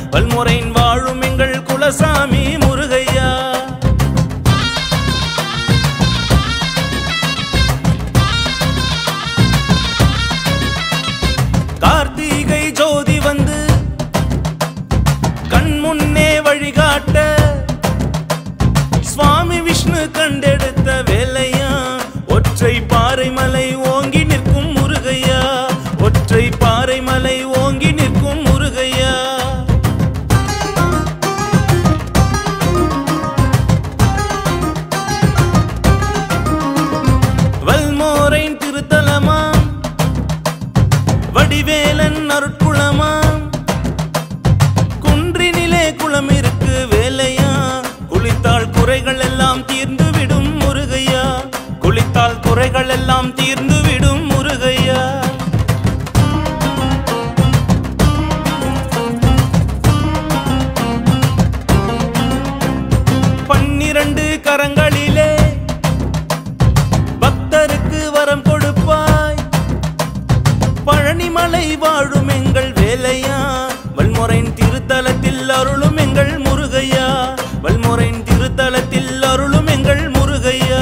பல்முறையின் வாழும் எங்கள் குலசாமி முருகையா கார்த்திகை ஜோதி வந்து கண் முன்னே வழிகாட்ட சுவாமி விஷ்ணு கண்டெடுத்த வேலையா ஒற்றை பாறை மலை ஓங்கி நிற்கும் முருகையா ஒற்றை பாறை மலை ஓங்கி நிற்கும் முருகையா வல்மோரைன் திருத்தலமாம் வடிவேலன் அருட்குளமாம் குன்றினிலே குளம் இருக்கு வேலையா குளித்தால் குறைகள் எல்லாம் தீர்ந்து விடும் முருகையா குளித்தால் குறைகள் எல்லாம் தீர்ந்து விடும் முருகையா பன்னிரண்டு கரங்களிலே பக்தருக்கு வரம் கொடுப்பாய் பழனிமலை வாழும் எங்கள் வேலையா வல்முறையின் திருத்தலத்தில் அருளும் எங்கள் முருகையா வல்முறையின் திருத்தலத்தில் அருளும் எங்கள் முருகையா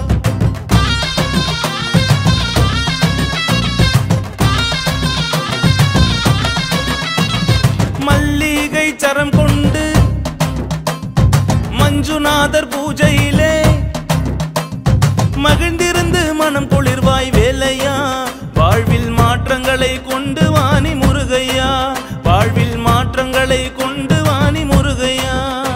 மல்லிகை சரம் கொண்டு மஞ்சுநாதர் பூஜையிலே மகிழ்ந்திருந்து மனம் குளிர்வாய் வேலையா வாழ்வில் மாற்றங்களை கொண்டு வாணி முருகையா வாழ்வில் மாற்றங்களை கொண்டு வாணி முருகையா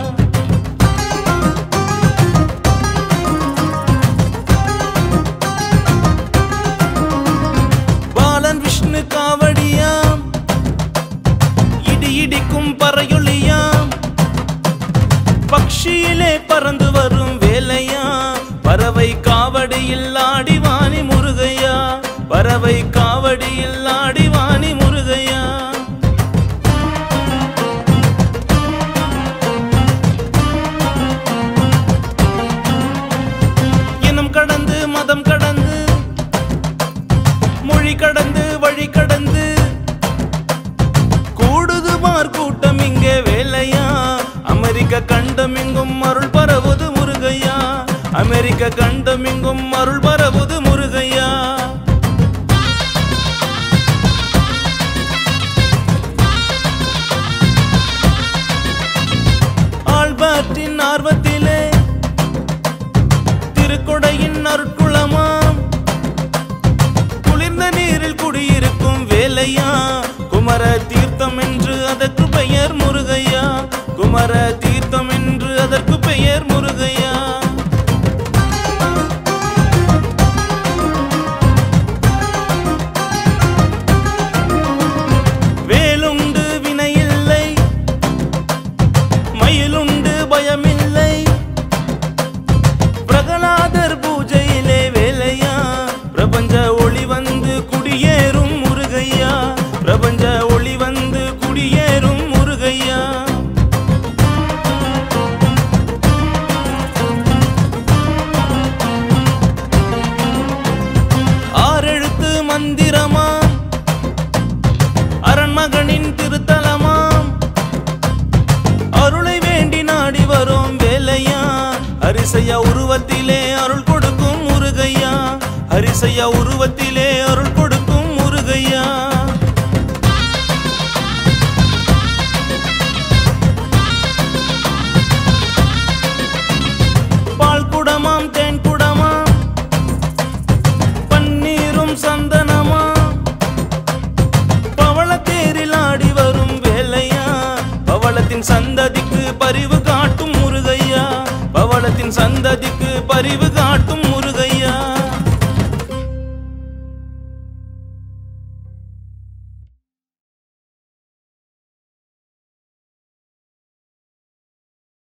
பாலன் விஷ்ணு காவடியாம் இடி இடிக்கும் பறையொளியாம் பக்ஷியிலே பறந்து வரும் வேலையா பறவை காவடியில் ஆடி வாணி முருகையா பறவை காவடியில் ஆடி வாணி முருகையா இனம் கடந்து மதம் கடந்து மொழி கடந்து வழி கடந்து கூடுதுமார் கூட்டம் இங்கே வேலையா அமெரிக்க கண்டம் எங்கும் அருள் பரவுது முருகையா அமெரிக்க கண்டம் எங்கும் அருள் பரவுது முருகையா ஆல்பர்ட்டின் ஆர்வத்திலே திருக்கொடையின் அருட்குளமாம் குளிர்ந்த நீரில் குடியிருக்கும் வேலையா குமர தீர்த்தம் என்று அதற்கு பெயர் முருகையா குமர தீர்த்தம் என்று அதற்கு பெயர் முருகையா வேலுண்டு வினையில்லை மயிலுண்டு பயமில்லை பிரகலாதர் பூஜையிலே வேலையா பிரபஞ்ச ஒளி வந்து குடியேறும் முருகையா பிரபஞ்ச ஒளி வந்து குடியேறும் முருகையா ஆறெழுத்து மந்திரமாம் அரண்மகனின் திருத்தலமாம் அருளை வேண்டி நாடி வரும் வேலையா அரிசையா உருவத்திலே அருள் கொடுக்கும் முருகையா அரிசையா உருவத்திலே அருள் கொடுக்கும் முருகையா பால் குடமாம் தேன் குடமாம் பன்னீரும் சந்தனமாம் பவளத்தேரில் ஆடி வரும் வேலையா பவளத்தின் சந்ததிக்கு பரிவு காட்டும் முருகையா பவளத்தின் சந்ததிக்கு பரிவு காட்டும்